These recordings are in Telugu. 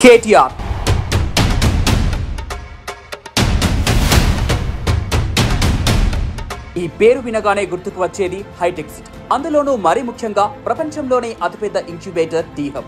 కేటీఆర్ ఈ పేరు వినగానే గుర్తుకు వచ్చేది హైటెక్ సిటీ అందులోనూ మరీ ముఖ్యంగా ప్రపంచంలోనే అతిపెద్ద ఇంక్యుబేటర్ టీ హబ్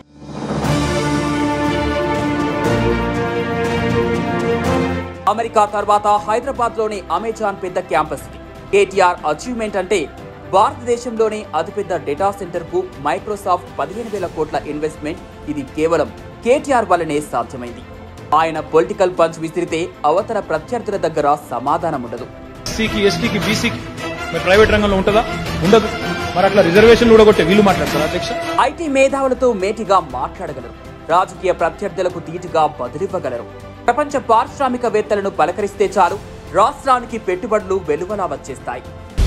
అమెరికా తర్వాత హైదరాబాద్ లోని అమెజాన్ పెద్ద క్యాంపస్ ఇది కేటీఆర్ అచీవ్మెంట్ అంటే భారతదేశంలోనే అతిపెద్ద డేటా సెంటర్ కు మైక్రోసాఫ్ట్ పదిహేను వేల కోట్ల ఇన్వెస్ట్మెంట్ ఇది కేవలం కేటీఆర్ వల్లనే సాధ్యమైంది ఆయన పొలిటికల్ పంచ్ విసిరితే అవతల ప్రత్యర్థుల దగ్గర సమాధానం ఉండదు ఎస్సీకి ఎస్టీకి బీసీకి మరి ప్రైవేట్ రంగంలో ఉంటుందా ఉండదు మరి అట్లా రిజర్వేషన్లు కూడా వీళ్ళు మాట్లాడతారు అధ్యక్ష ఐటీ మేధావులతో మేటిగా మాట్లాడగలరు రాజకీయ ప్రత్యర్థులకు ధీటుగా బదిలివ్వగలరు ప్రపంచ పారిశ్రామికవేత్తలను పలకరిస్తే చాలు రాష్ట్రానికి పెట్టుబడులు వెలువలా వచ్చేస్తాయి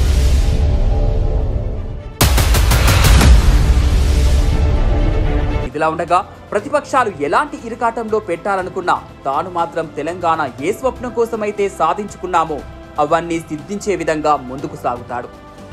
ఇదిలా ఉండగా ప్రతిపక్షాలు ఎలాంటి ఇరకాటంలో పెట్టాలనుకున్నా తాను మాత్రం తెలంగాణ ఏ స్వప్నం కోసమైతే సాధించుకున్నామో అవన్నీ సిద్ధించే విధంగా ముందుకు సాగుతాడు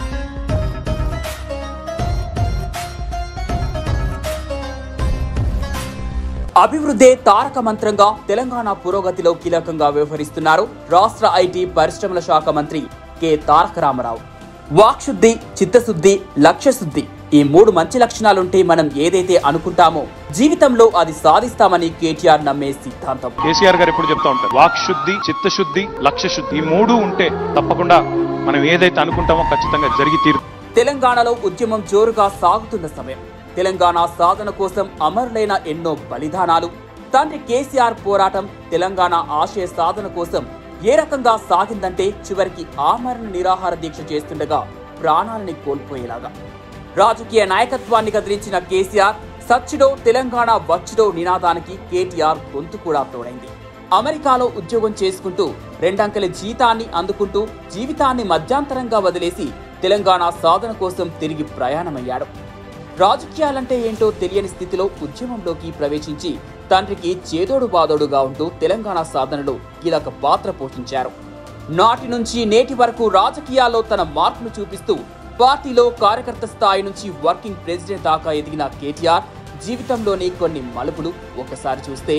అభివృద్ధే తారక మంత్రంగా తెలంగాణ పురోగతిలో కీలకంగా వ్యవహరిస్తున్నారు రాష్ట్ర ఐటీ పరిశ్రమల శాఖ మంత్రి కె తారక రామారావు వాక్శుద్ధి చిత్తశుద్ధి లక్ష్యశుద్ధి ఈ మూడు మంచి లక్షణాలుంటే మనం ఏదైతే అనుకుంటామో జీవితంలో అది సాధిస్తామని కేటీఆర్ నమ్మే సిద్ధాంతం కేసీఆర్ గారు ఎప్పుడు చెప్తా ఉంటారు వాక్ శుద్ధి చిత్తశుద్ధి లక్ష్య శుద్ధి ఈ మూడు ఉంటే తప్పకుండా మనం ఏదైతే అనుకుంటామో ఖచ్చితంగా జరిగి తీరు తెలంగాణలో ఉద్యమం జోరుగా సాగుతున్న సమయం తెలంగాణ సాధన కోసం అమరులైన ఎన్నో బలిదానాలు తండ్రి కేసీఆర్ పోరాటం తెలంగాణ ఆశయ సాధన కోసం ఏ రకంగా సాగిందంటే చివరికి ఆమరణ నిరాహార దీక్ష చేస్తుండగా ప్రాణాలని కోల్పోయేలాగా రాజకీయ నాయకత్వాన్ని కదిలించిన కేసీఆర్ సచ్చిడో తెలంగాణ వచ్చిడో నినాదానికి కేటీఆర్ గొంతు కూడా తోడైంది అమెరికాలో ఉద్యోగం చేసుకుంటూ రెండంకెల జీతాన్ని అందుకుంటూ జీవితాన్ని మధ్యాంతరంగా వదిలేసి తెలంగాణ సాధన కోసం తిరిగి ప్రయాణమయ్యాడు రాజకీయాలంటే ఏంటో తెలియని స్థితిలో ఉద్యమంలోకి ప్రవేశించి తండ్రికి చేదోడు బాదోడుగా ఉంటూ తెలంగాణ సాధనలో కీలక పాత్ర పోషించారు నాటి నుంచి నేటి వరకు రాజకీయాల్లో తన మార్పును చూపిస్తూ పార్టీలో కార్యకర్త స్థాయి నుంచి వర్కింగ్ ప్రెసిడెంట్ దాకా ఎదిగిన కేటీఆర్ జీవితంలోని కొన్ని మలుపులు ఒకసారి చూస్తే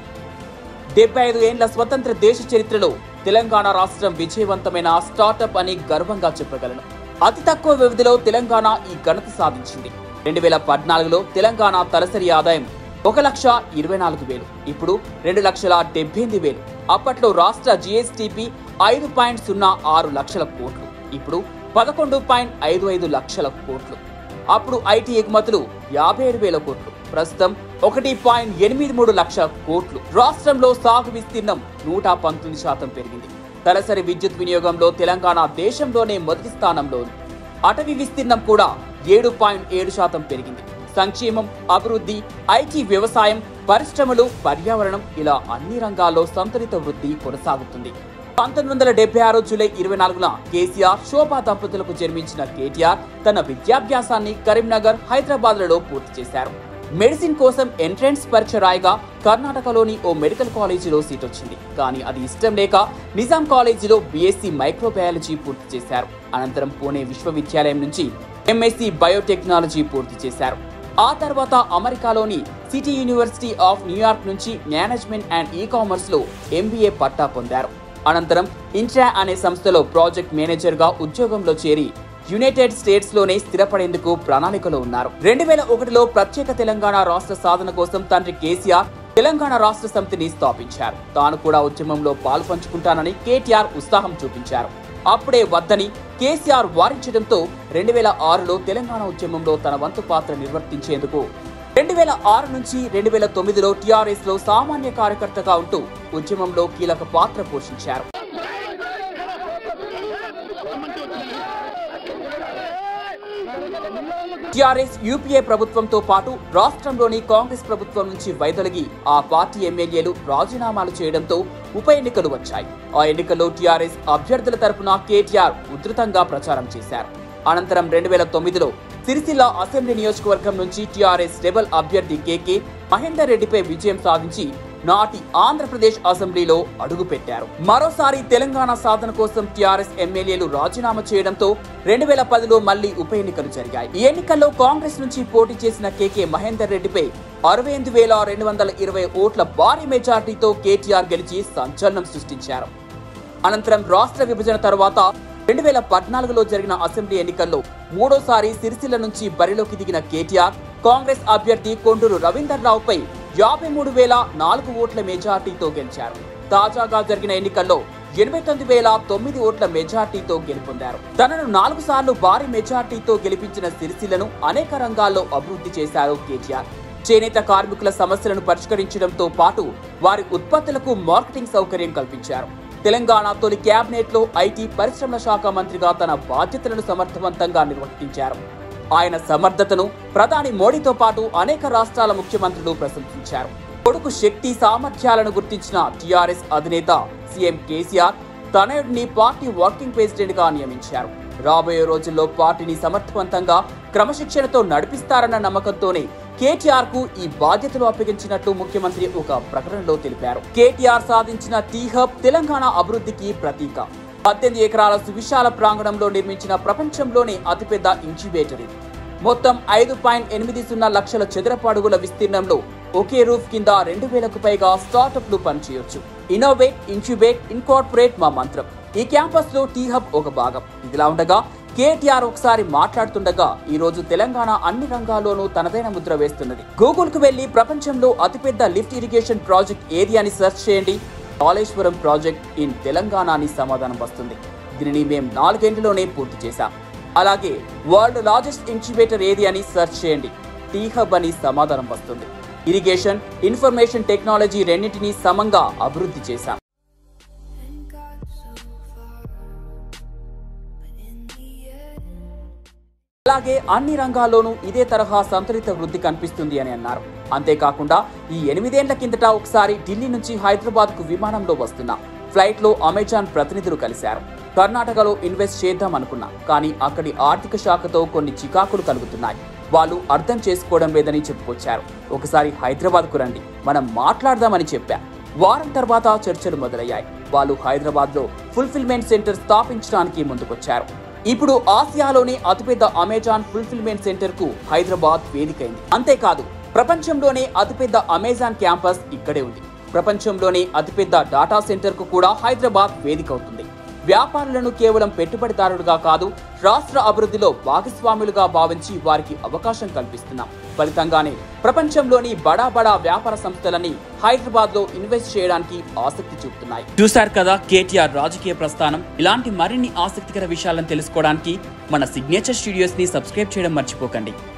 డెబ్బై ఐదు ఏండ్ల స్వతంత్ర దేశ చరిత్రలో తెలంగాణ రాష్ట్రం విజయవంతమైన స్టార్టప్ అని గర్వంగా చెప్పగలను అతి తక్కువ వ్యవధిలో తెలంగాణ ఈ ఘనత సాధించింది రెండు వేల పద్నాలుగులో తెలంగాణ తలసరి ఆదాయం ఒక లక్ష ఇరవై నాలుగు వేలు ఇప్పుడు రెండు లక్షల డెబ్బై ఎనిమిది వేలు అప్పట్లో రాష్ట్ర జిఎస్టిపి ఐదు పాయింట్ సున్నా ఆరు లక్షల కోట్లు ఇప్పుడు పదకొండు పాయింట్ ఐదు ఐదు లక్షల కోట్లు అప్పుడు ఐటీ ఎగుమతులు యాభై ఏడు వేల కోట్లు ప్రస్తుతం ఒకటి పాయింట్ ఎనిమిది మూడు లక్షల కోట్లు రాష్ట్రంలో సాగు విస్తీర్ణం నూట పంతొమ్మిది శాతం పెరిగింది తలసరి విద్యుత్ వినియోగంలో తెలంగాణ దేశంలోనే మొదటి స్థానంలో ఉంది అటవీ విస్తీర్ణం కూడా ఏడు పాయింట్ ఏడు శాతం పెరిగింది సంక్షేమం అభివృద్ధి ఐటీ వ్యవసాయం పరిశ్రమలు పర్యావరణం ఇలా అన్ని రంగాల్లో సంతులిత వృద్ధి కొనసాగుతుంది పంతొమ్మిది వందల డెబ్బై ఆరు జూలై ఇరవై నాలుగున కేసీఆర్ శోభా దంపతులకు జన్మించిన కేటీఆర్ తన విద్యాభ్యాసాన్ని కరీంనగర్ హైదరాబాద్లలో పూర్తి చేశారు మెడిసిన్ కోసం ఎంట్రన్స్ పరీక్ష రాయగా కర్ణాటకలోని ఓ మెడికల్ కాలేజీలో సీట్ వచ్చింది కానీ అది ఇష్టం లేక నిజాం కాలేజీలో బీఎస్సీ మైక్రోబయాలజీ పూర్తి చేశారు అనంతరం పూణే విశ్వవిద్యాలయం నుంచి ఎంఎస్సీ బయోటెక్నాలజీ పూర్తి చేశారు ఆ తర్వాత అమెరికాలోని సిటీ యూనివర్సిటీ ఆఫ్ న్యూయార్క్ నుంచి మేనేజ్మెంట్ అండ్ ఈ కామర్స్ లో ఎంబీఏ పట్టా పొందారు అనంతరం ఇంట్రా అనే సంస్థలో ప్రాజెక్ట్ మేనేజర్ గా ఉద్యోగంలో చేరి యునైటెడ్ స్టేట్స్ లోనే స్థిరపడేందుకు ప్రణాళికలో ఉన్నారు రెండు వేల ఒకటిలో ప్రత్యేక తెలంగాణ రాష్ట్ర సాధన కోసం తండ్రి కేసీఆర్ తెలంగాణ రాష్ట్ర సమితిని స్థాపించారు తాను కూడా ఉద్యమంలో పాలు పంచుకుంటానని కేటీఆర్ ఉత్సాహం చూపించారు అప్పుడే వద్దని కేసీఆర్ వారించడంతో రెండు వేల ఆరులో తెలంగాణ ఉద్యమంలో తన వంతు పాత్ర నిర్వర్తించేందుకు రెండు వేల ఆరు నుంచి రెండు వేల తొమ్మిదిలో టీఆర్ఎస్ లో సామాన్య కార్యకర్తగా ఉంటూ ఉద్యమంలో కీలక పాత్ర పోషించారు టీఆర్ఎస్ యూపీఏ ప్రభుత్వంతో పాటు రాష్ట్రంలోని కాంగ్రెస్ ప్రభుత్వం నుంచి వైదొలిగి ఆ పార్టీ ఎమ్మెల్యేలు రాజీనామాలు చేయడంతో ఉప ఎన్నికలు వచ్చాయి ఆ ఎన్నికల్లో టీఆర్ఎస్ అభ్యర్థుల తరపున కేటీఆర్ ఉధృతంగా ప్రచారం చేశారు అనంతరం రెండు వేల తొమ్మిదిలో సిరిసిల్ల అసెంబ్లీ నియోజకవర్గం నుంచి టీఆర్ఎస్ రెబల్ అభ్యర్థి కేకే మహేందర్ రెడ్డిపై విజయం సాధించి నాటి ఆంధ్రప్రదేశ్ అసెంబ్లీలో అడుగుపెట్టారు మరోసారి తెలంగాణ సాధన కోసం టీఆర్ఎస్ ఎమ్మెల్యేలు రాజీనామా చేయడంతో రెండు వేల పదిలో మళ్లీ ఉప ఎన్నికలు జరిగాయి ఈ ఎన్నికల్లో కాంగ్రెస్ నుంచి పోటీ చేసిన కేకే మహేందర్ రెడ్డిపై అరవై ఎనిమిది వేల రెండు వందల ఇరవై ఓట్ల భారీ మెజార్టీతో కేటీఆర్ గెలిచి సంచలనం సృష్టించారు అనంతరం రాష్ట్ర విభజన తర్వాత రెండు వేల పద్నాలుగులో జరిగిన అసెంబ్లీ ఎన్నికల్లో మూడోసారి సిరిసిల్ల నుంచి బరిలోకి దిగిన కేటీఆర్ కాంగ్రెస్ అభ్యర్థి కొండూరు రవీందర్ రావుపై యాభై మూడు వేల నాలుగు ఓట్ల మెజార్టీతో గెలిచారు తాజాగా జరిగిన ఎన్నికల్లో ఎనభై తొమ్మిది వేల తొమ్మిది ఓట్ల మెజార్టీతో గెలుపొందారు తనను నాలుగు సార్లు భారీ మెజార్టీతో గెలిపించిన సిరిసిల్లను అనేక రంగాల్లో అభివృద్ధి చేశారు కేటీఆర్ చేనేత కార్మికుల సమస్యలను పరిష్కరించడంతో పాటు వారి ఉత్పత్తులకు మార్కెటింగ్ సౌకర్యం కల్పించారు తెలంగాణ తొలి కేబినెట్ లో ఐటీ పరిశ్రమల శాఖ మంత్రిగా తన బాధ్యతలను సమర్థవంతంగా నిర్వర్తించారు ఆయన సమర్థతను ప్రధాని మోడీతో పాటు అనేక రాష్ట్రాల ముఖ్యమంత్రులు ప్రశంసించారు కొడుకు శక్తి సామర్థ్యాలను గుర్తించిన టీఆర్ఎస్ అధినేత సీఎం కేసీఆర్ తనయుడిని పార్టీ వర్కింగ్ ప్రెసిడెంట్ గా నియమించారు రాబోయే రోజుల్లో పార్టీని సమర్థవంతంగా క్రమశిక్షణతో నడిపిస్తారన్న నమ్మకంతోనే కేటీఆర్ కు ఈ బాధ్యతలు అప్పగించినట్లు ముఖ్యమంత్రి ఒక ప్రకటనలో తెలిపారు కేటీఆర్ సాధించిన టీ హబ్ తెలంగాణ అభివృద్ధికి ప్రతీక పద్దెనిమిది ఎకరాల సువిశాల ప్రాంగణంలో నిర్మించిన ప్రపంచంలోనే అతిపెద్ద ఇంక్యుబేటర్ ఇది మొత్తం ఐదు పాయింట్ ఎనిమిది సున్నా లక్షల చదరపు అడుగుల విస్తీర్ణంలో ఒకే రూఫ్ కింద రెండు వేలకు పైగా స్టార్టప్లు పనిచేయొచ్చు ఇన్నోవేట్ ఇంక్యుబేట్ ఇన్కార్పొరేట్ మా మంత్రం ఈ క్యాంపస్ లో టీ హబ్ ఒక భాగం ఇదిలా ఉండగా కేటీఆర్ ఒకసారి మాట్లాడుతుండగా ఈ రోజు తెలంగాణ అన్ని రంగాల్లోనూ తనదైన ముద్ర వేస్తున్నది గూగుల్ కు వెళ్లి ప్రపంచంలో అతిపెద్ద లిఫ్ట్ ఇరిగేషన్ ప్రాజెక్ట్ ఏది అని సెర్చ్ చేయండి కాళేశ్వరం ప్రాజెక్ట్ ఇన్ తెలంగాణ అని సమాధానం వస్తుంది దీనిని మేము నాలుగేండ్లలోనే పూర్తి చేశాం అలాగే వరల్డ్ లార్జెస్ట్ ఇంక్యుబేటర్ ఏది అని సెర్చ్ చేయండి టీ హబ్ అని సమాధానం వస్తుంది ఇరిగేషన్ ఇన్ఫర్మేషన్ టెక్నాలజీ రెండింటినీ సమంగా అభివృద్ధి చేశాం and got so far. But in the end, అలాగే అన్ని రంగాల్లోనూ ఇదే తరహా సంతులిత వృద్ధి కనిపిస్తుంది అని అన్నారు అంతేకాకుండా ఈ ఎనిమిదేండ్ల కిందట ఒకసారి ఢిల్లీ నుంచి హైదరాబాద్ కు విమానంలో వస్తున్నా ఫ్లైట్ లో అమెజాన్ ప్రతినిధులు కలిశారు కర్ణాటకలో ఇన్వెస్ట్ చేద్దాం అనుకున్నా కానీ అక్కడి ఆర్థిక శాఖతో కొన్ని చికాకులు కలుగుతున్నాయి వాళ్ళు అర్థం చేసుకోవడం లేదని చెప్పుకొచ్చారు ఒకసారి హైదరాబాద్ కు రండి మనం మాట్లాడదామని చెప్పా వారం తర్వాత చర్చలు మొదలయ్యాయి వాళ్ళు హైదరాబాద్ లో ఫుల్ఫిల్మెంట్ సెంటర్ స్థాపించడానికి ముందుకొచ్చారు ఇప్పుడు ఆసియాలోనే అతిపెద్ద అమెజాన్ ఫుల్ఫిల్మెంట్ సెంటర్ కు హైదరాబాద్ వేదికైంది అంతేకాదు ప్రపంచంలోనే అతిపెద్ద అమెజాన్ క్యాంపస్ ఇక్కడే ఉంది ప్రపంచంలోనే అతిపెద్ద డాటా సెంటర్ కు కూడా హైదరాబాద్ వేదిక అవుతుంది వ్యాపారులను కేవలం పెట్టుబడిదారులుగా కాదు రాష్ట్ర అభివృద్ధిలో భాగస్వాములుగా భావించి వారికి అవకాశం కల్పిస్తున్నాం ఫలితంగానే ప్రపంచంలోని బడా బడా వ్యాపార సంస్థలన్నీ హైదరాబాద్ లో ఇన్వెస్ట్ చేయడానికి ఆసక్తి చూపుతున్నాయి చూశారు కదా కేటీఆర్ రాజకీయ ప్రస్థానం ఇలాంటి మరిన్ని ఆసక్తికర విషయాలను తెలుసుకోవడానికి మన సిగ్నేచర్ స్టూడియోస్ ని సబ్స్క్రైబ్ చేయడం మర్చిపోకండి